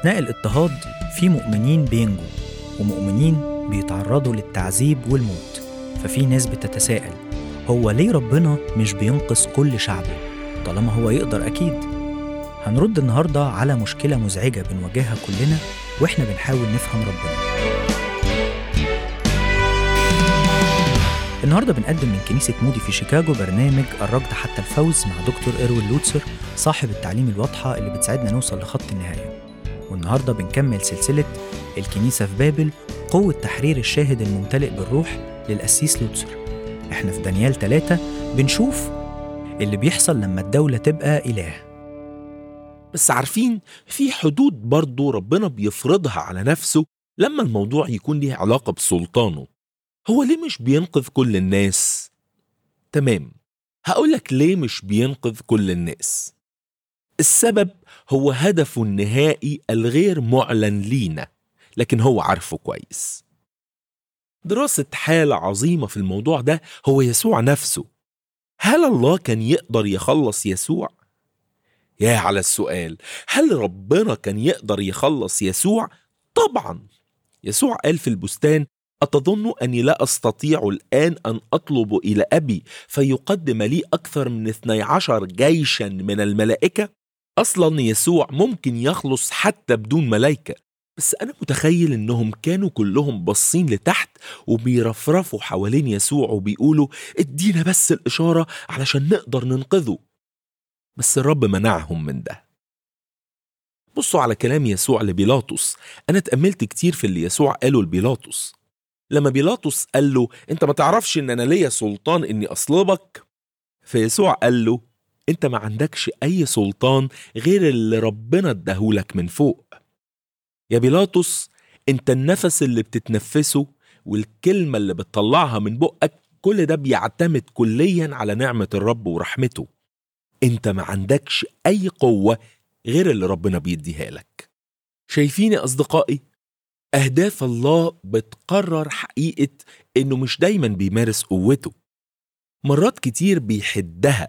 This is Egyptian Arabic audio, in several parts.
أثناء الاضطهاد في مؤمنين بينجوا ومؤمنين بيتعرضوا للتعذيب والموت ففي ناس بتتساءل هو ليه ربنا مش بينقذ كل شعبه طالما هو يقدر أكيد هنرد النهاردة على مشكلة مزعجة بنواجهها كلنا وإحنا بنحاول نفهم ربنا النهارده بنقدم من كنيسة مودي في شيكاغو برنامج الركض حتى الفوز مع دكتور إروين لوتسر صاحب التعليم الواضحة اللي بتساعدنا نوصل لخط النهاية والنهارده بنكمل سلسلة الكنيسة في بابل قوة تحرير الشاهد الممتلئ بالروح للقسيس لوتسر احنا في دانيال 3 بنشوف اللي بيحصل لما الدولة تبقى إله بس عارفين في حدود برضه ربنا بيفرضها على نفسه لما الموضوع يكون ليه علاقة بسلطانه هو ليه مش بينقذ كل الناس؟ تمام هقولك ليه مش بينقذ كل الناس السبب هو هدفه النهائي الغير معلن لينا لكن هو عارفه كويس دراسة حالة عظيمة في الموضوع ده هو يسوع نفسه هل الله كان يقدر يخلص يسوع؟ يا على السؤال هل ربنا كان يقدر يخلص يسوع؟ طبعا يسوع قال في البستان أتظن أني لا أستطيع الآن أن أطلب إلى أبي فيقدم لي أكثر من 12 جيشا من الملائكة؟ أصلا يسوع ممكن يخلص حتى بدون ملائكة بس أنا متخيل إنهم كانوا كلهم باصين لتحت وبيرفرفوا حوالين يسوع وبيقولوا ادينا بس الإشارة علشان نقدر ننقذه بس الرب منعهم من ده بصوا على كلام يسوع لبيلاطس أنا اتأملت كتير في اللي يسوع قاله لبيلاطس لما بيلاطس قال له انت ما تعرفش ان انا ليا سلطان اني اصلبك فيسوع قال له انت ما عندكش اي سلطان غير اللي ربنا اداهولك من فوق يا بيلاطس انت النفس اللي بتتنفسه والكلمة اللي بتطلعها من بقك كل ده بيعتمد كليا على نعمة الرب ورحمته انت ما عندكش اي قوة غير اللي ربنا بيديها لك شايفين يا اصدقائي أهداف الله بتقرر حقيقة إنه مش دايما بيمارس قوته مرات كتير بيحدها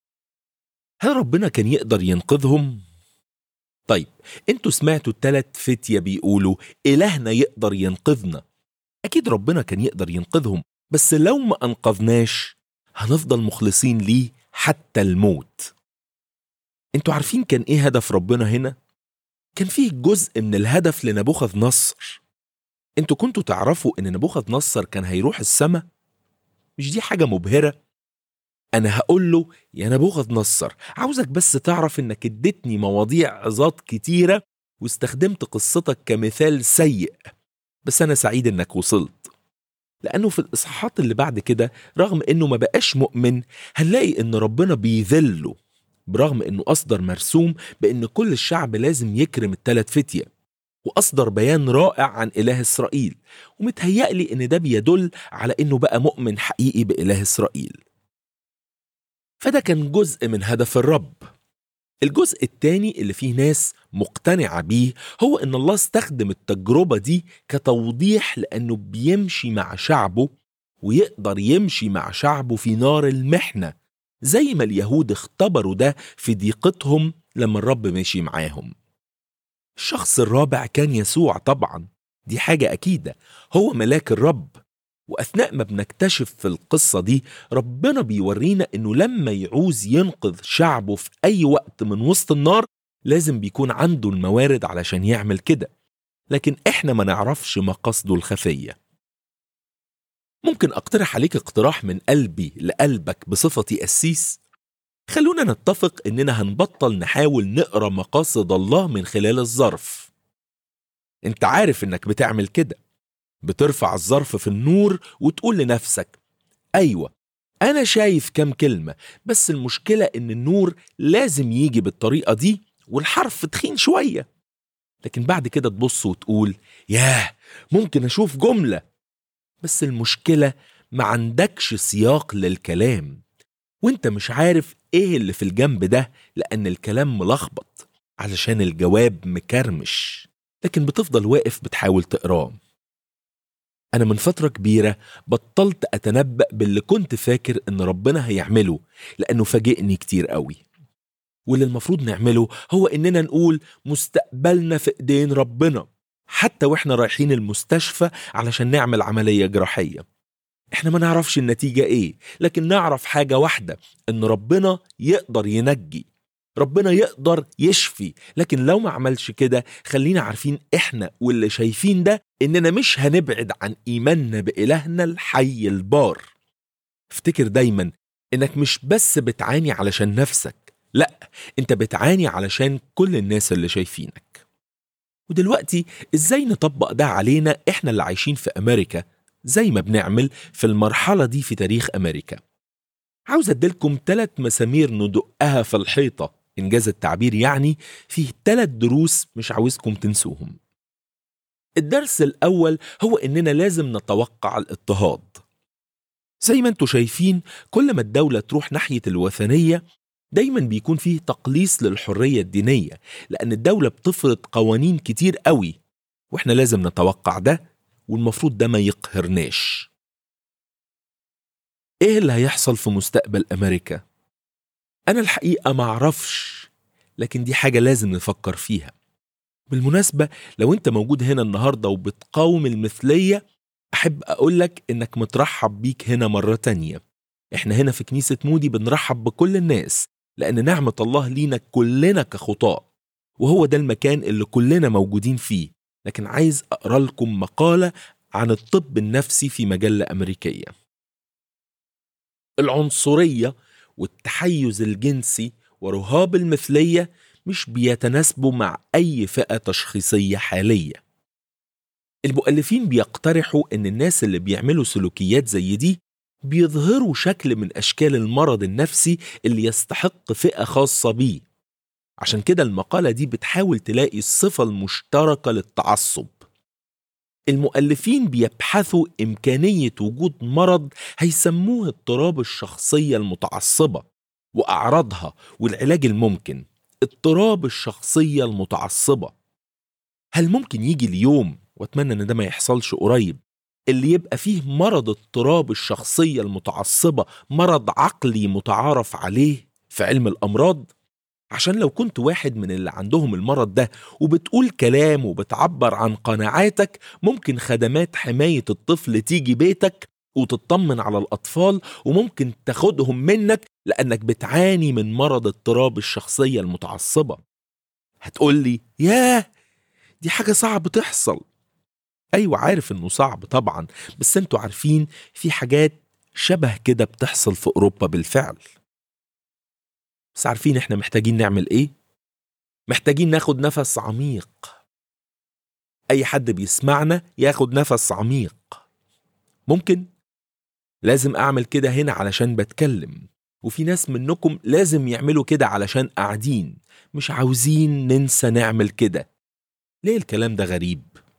هل ربنا كان يقدر ينقذهم؟ طيب انتوا سمعتوا التلات فتية بيقولوا إلهنا يقدر ينقذنا أكيد ربنا كان يقدر ينقذهم بس لو ما أنقذناش هنفضل مخلصين ليه حتى الموت انتوا عارفين كان ايه هدف ربنا هنا؟ كان فيه جزء من الهدف لنبوخذ نصر انتوا كنتوا تعرفوا ان نبوخذ نصر كان هيروح السماء مش دي حاجة مبهرة انا هقول له يا نبوخذ نصر عاوزك بس تعرف انك اديتني مواضيع عظات كتيرة واستخدمت قصتك كمثال سيء بس انا سعيد انك وصلت لانه في الاصحاحات اللي بعد كده رغم انه ما بقاش مؤمن هنلاقي ان ربنا بيذله برغم انه اصدر مرسوم بان كل الشعب لازم يكرم التلات فتية واصدر بيان رائع عن اله اسرائيل ومتهيألي ان ده بيدل على انه بقى مؤمن حقيقي باله اسرائيل فده كان جزء من هدف الرب الجزء التاني اللي فيه ناس مقتنعة بيه هو ان الله استخدم التجربة دي كتوضيح لانه بيمشي مع شعبه ويقدر يمشي مع شعبه في نار المحنه زي ما اليهود اختبروا ده في ضيقتهم لما الرب مشي معاهم الشخص الرابع كان يسوع طبعا دي حاجة أكيدة هو ملاك الرب وأثناء ما بنكتشف في القصة دي ربنا بيورينا إنه لما يعوز ينقذ شعبه في أي وقت من وسط النار لازم بيكون عنده الموارد علشان يعمل كده لكن إحنا ما نعرفش مقاصده الخفيه ممكن اقترح عليك اقتراح من قلبي لقلبك بصفتي قسيس خلونا نتفق اننا هنبطل نحاول نقرا مقاصد الله من خلال الظرف انت عارف انك بتعمل كده بترفع الظرف في النور وتقول لنفسك ايوه انا شايف كام كلمه بس المشكله ان النور لازم يجي بالطريقه دي والحرف تخين شويه لكن بعد كده تبص وتقول ياه ممكن اشوف جمله بس المشكلة ما عندكش سياق للكلام وانت مش عارف ايه اللي في الجنب ده لان الكلام ملخبط علشان الجواب مكرمش لكن بتفضل واقف بتحاول تقراه أنا من فترة كبيرة بطلت أتنبأ باللي كنت فاكر إن ربنا هيعمله لأنه فاجئني كتير قوي واللي المفروض نعمله هو إننا نقول مستقبلنا في إيدين ربنا حتى وإحنا رايحين المستشفى علشان نعمل عملية جراحية إحنا ما نعرفش النتيجة إيه لكن نعرف حاجة واحدة إن ربنا يقدر ينجي ربنا يقدر يشفي لكن لو ما عملش كده خلينا عارفين إحنا واللي شايفين ده إننا مش هنبعد عن إيماننا بإلهنا الحي البار افتكر دايما إنك مش بس بتعاني علشان نفسك لا انت بتعاني علشان كل الناس اللي شايفينك ودلوقتي ازاي نطبق ده علينا احنا اللي عايشين في امريكا زي ما بنعمل في المرحلة دي في تاريخ امريكا عاوز اديلكم ثلاث مسامير ندقها في الحيطة انجاز التعبير يعني فيه ثلاث دروس مش عاوزكم تنسوهم الدرس الاول هو اننا لازم نتوقع الاضطهاد زي ما انتوا شايفين كل ما الدولة تروح ناحية الوثنية دايما بيكون فيه تقليص للحرية الدينية لأن الدولة بتفرض قوانين كتير قوي وإحنا لازم نتوقع ده والمفروض ده ما يقهرناش إيه اللي هيحصل في مستقبل أمريكا؟ أنا الحقيقة معرفش لكن دي حاجة لازم نفكر فيها بالمناسبة لو أنت موجود هنا النهاردة وبتقاوم المثلية أحب أقولك إنك مترحب بيك هنا مرة تانية إحنا هنا في كنيسة مودي بنرحب بكل الناس لأن نعمة الله لينا كلنا كخطاء وهو ده المكان اللي كلنا موجودين فيه لكن عايز أقرأ لكم مقالة عن الطب النفسي في مجلة أمريكية العنصرية والتحيز الجنسي ورهاب المثلية مش بيتناسبوا مع أي فئة تشخيصية حالية المؤلفين بيقترحوا إن الناس اللي بيعملوا سلوكيات زي دي بيظهروا شكل من أشكال المرض النفسي اللي يستحق فئة خاصة بيه عشان كده المقالة دي بتحاول تلاقي الصفة المشتركة للتعصب المؤلفين بيبحثوا إمكانية وجود مرض هيسموه اضطراب الشخصية المتعصبة وأعراضها والعلاج الممكن اضطراب الشخصية المتعصبة هل ممكن يجي اليوم واتمنى ان ده ما يحصلش قريب اللي يبقى فيه مرض اضطراب الشخصية المتعصبة مرض عقلي متعارف عليه في علم الأمراض عشان لو كنت واحد من اللي عندهم المرض ده وبتقول كلام وبتعبر عن قناعاتك ممكن خدمات حماية الطفل تيجي بيتك وتطمن على الأطفال وممكن تاخدهم منك لأنك بتعاني من مرض اضطراب الشخصية المتعصبة هتقولي ياه دي حاجة صعب تحصل أيوة عارف إنه صعب طبعا بس أنتوا عارفين في حاجات شبه كده بتحصل في أوروبا بالفعل بس عارفين إحنا محتاجين نعمل إيه؟ محتاجين ناخد نفس عميق أي حد بيسمعنا ياخد نفس عميق ممكن؟ لازم أعمل كده هنا علشان بتكلم وفي ناس منكم لازم يعملوا كده علشان قاعدين مش عاوزين ننسى نعمل كده ليه الكلام ده غريب؟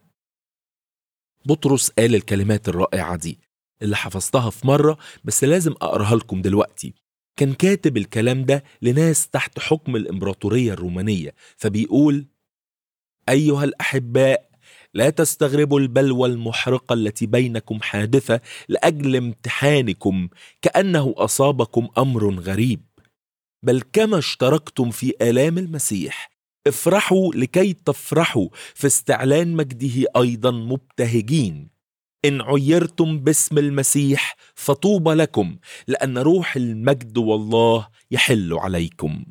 بطرس قال الكلمات الرائعة دي اللي حفظتها في مرة بس لازم أقراها لكم دلوقتي كان كاتب الكلام ده لناس تحت حكم الإمبراطورية الرومانية فبيقول أيها الأحباء لا تستغربوا البلوى المحرقة التي بينكم حادثة لأجل امتحانكم كأنه أصابكم أمر غريب بل كما اشتركتم في آلام المسيح افرحوا لكي تفرحوا في استعلان مجده أيضا مبتهجين إن عيرتم باسم المسيح فطوبى لكم لأن روح المجد والله يحل عليكم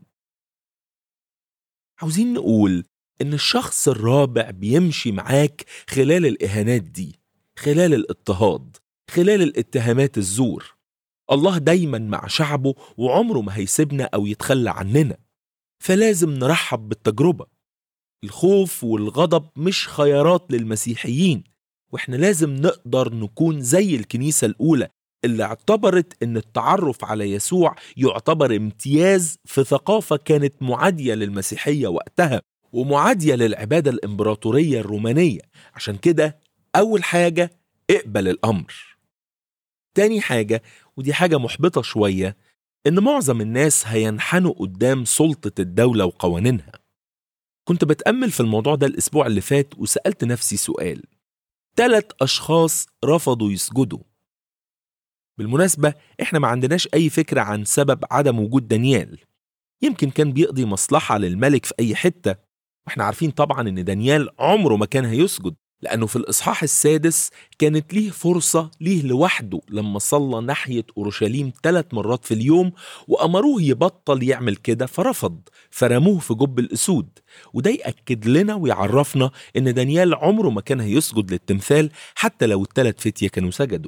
عاوزين نقول إن الشخص الرابع بيمشي معاك خلال الإهانات دي خلال الاضطهاد خلال الاتهامات الزور الله دايما مع شعبه وعمره ما هيسيبنا أو يتخلى عننا فلازم نرحب بالتجربة الخوف والغضب مش خيارات للمسيحيين واحنا لازم نقدر نكون زي الكنيسة الأولى اللي اعتبرت ان التعرف على يسوع يعتبر امتياز في ثقافة كانت معادية للمسيحية وقتها ومعادية للعبادة الإمبراطورية الرومانية عشان كده أول حاجة اقبل الأمر تاني حاجة ودي حاجة محبطة شوية إن معظم الناس هينحنوا قدام سلطة الدولة وقوانينها كنت بتأمل في الموضوع ده الأسبوع اللي فات وسألت نفسي سؤال تلت أشخاص رفضوا يسجدوا بالمناسبة إحنا ما عندناش أي فكرة عن سبب عدم وجود دانيال يمكن كان بيقضي مصلحة للملك في أي حتة واحنا عارفين طبعا ان دانيال عمره ما كان هيسجد لأنه في الإصحاح السادس كانت ليه فرصة ليه لوحده لما صلى ناحية أورشليم ثلاث مرات في اليوم وأمروه يبطل يعمل كده فرفض فرموه في جب الأسود وده يأكد لنا ويعرفنا إن دانيال عمره ما كان هيسجد للتمثال حتى لو الثلاث فتية كانوا سجدوا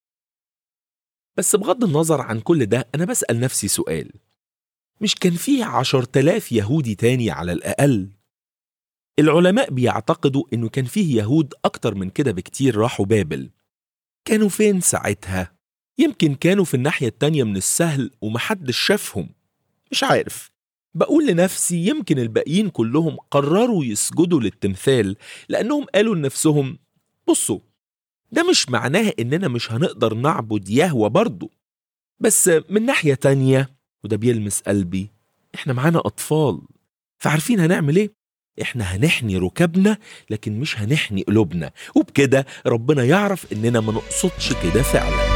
بس بغض النظر عن كل ده أنا بسأل نفسي سؤال مش كان فيه عشر تلاف يهودي تاني على الأقل العلماء بيعتقدوا إنه كان فيه يهود أكتر من كده بكتير راحوا بابل كانوا فين ساعتها؟ يمكن كانوا في الناحية التانية من السهل ومحدش شافهم مش عارف بقول لنفسي يمكن الباقيين كلهم قرروا يسجدوا للتمثال لأنهم قالوا لنفسهم بصوا ده مش معناه إننا مش هنقدر نعبد يهوى برضه بس من ناحية تانية وده بيلمس قلبي احنا معانا أطفال فعارفين هنعمل ايه؟ احنا هنحني ركبنا لكن مش هنحني قلوبنا وبكده ربنا يعرف اننا ما نقصدش كده فعلا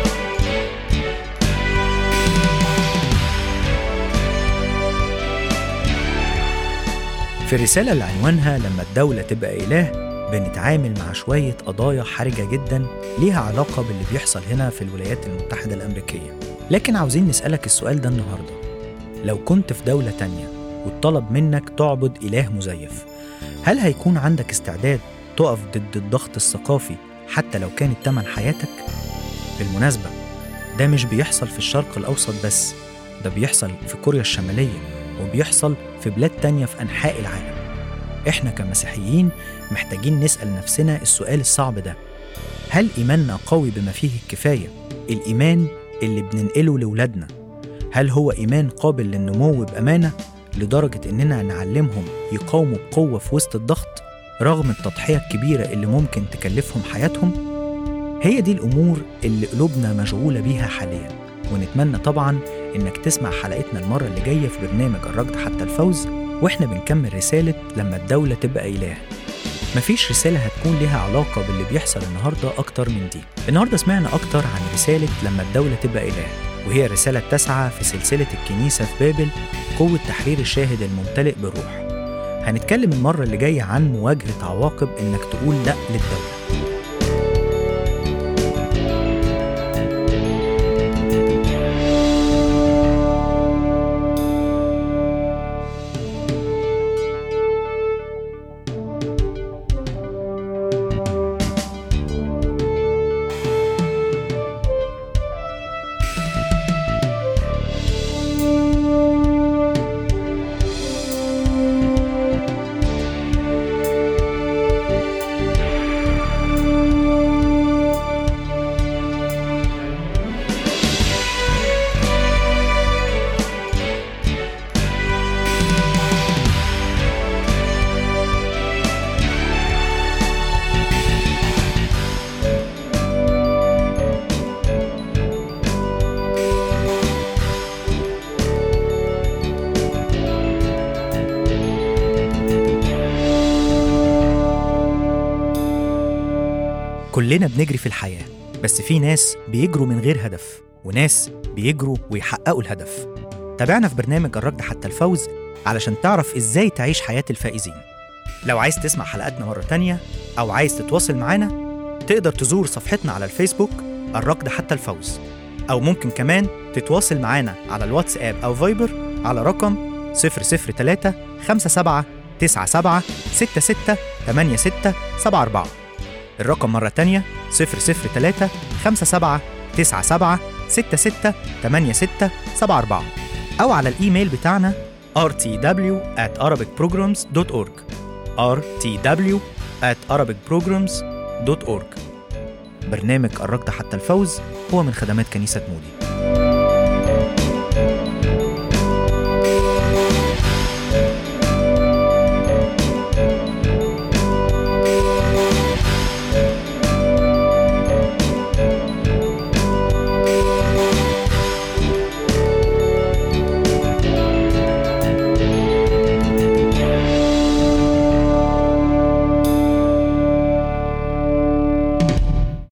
في الرسالة اللي عنوانها لما الدولة تبقى إله بنتعامل مع شوية قضايا حرجة جدا ليها علاقة باللي بيحصل هنا في الولايات المتحدة الأمريكية لكن عاوزين نسألك السؤال ده النهاردة لو كنت في دولة تانية واتطلب منك تعبد إله مزيف هل هيكون عندك استعداد تقف ضد الضغط الثقافي حتى لو كان التمن حياتك؟ بالمناسبة ده مش بيحصل في الشرق الأوسط بس ده بيحصل في كوريا الشمالية وبيحصل في بلاد تانية في أنحاء العالم إحنا كمسيحيين محتاجين نسأل نفسنا السؤال الصعب ده هل إيماننا قوي بما فيه الكفاية الإيمان اللي بننقله لولادنا هل هو إيمان قابل للنمو بأمانة لدرجة إننا نعلمهم يقاوموا بقوة في وسط الضغط رغم التضحية الكبيرة اللي ممكن تكلفهم حياتهم؟ هي دي الأمور اللي قلوبنا مشغولة بيها حاليا ونتمنى طبعا إنك تسمع حلقتنا المرة اللي جاية في برنامج الركض حتى الفوز وإحنا بنكمل رسالة لما الدولة تبقى إله مفيش رسالة هتكون ليها علاقة باللي بيحصل النهاردة أكتر من دي النهاردة سمعنا أكتر عن رسالة لما الدولة تبقى إله وهي الرسالة التاسعة في سلسلة الكنيسة في بابل قوة تحرير الشاهد الممتلئ بالروح هنتكلم المرة اللي جاية عن مواجهة عواقب إنك تقول لأ للدولة كلنا بنجري في الحياة بس في ناس بيجروا من غير هدف وناس بيجروا ويحققوا الهدف تابعنا في برنامج الركض حتى الفوز علشان تعرف ازاي تعيش حياة الفائزين لو عايز تسمع حلقاتنا مرة تانية أو عايز تتواصل معانا تقدر تزور صفحتنا على الفيسبوك الركض حتى الفوز أو ممكن كمان تتواصل معانا على الواتساب أو فايبر على رقم 003 57 97 66 86 74 الرقم مرة تانية 003 57 97 66 86 74 أو على الإيميل بتاعنا rtw at arabicprograms.org rtw at arabicprograms.org برنامج الركض حتى الفوز هو من خدمات كنيسة مودي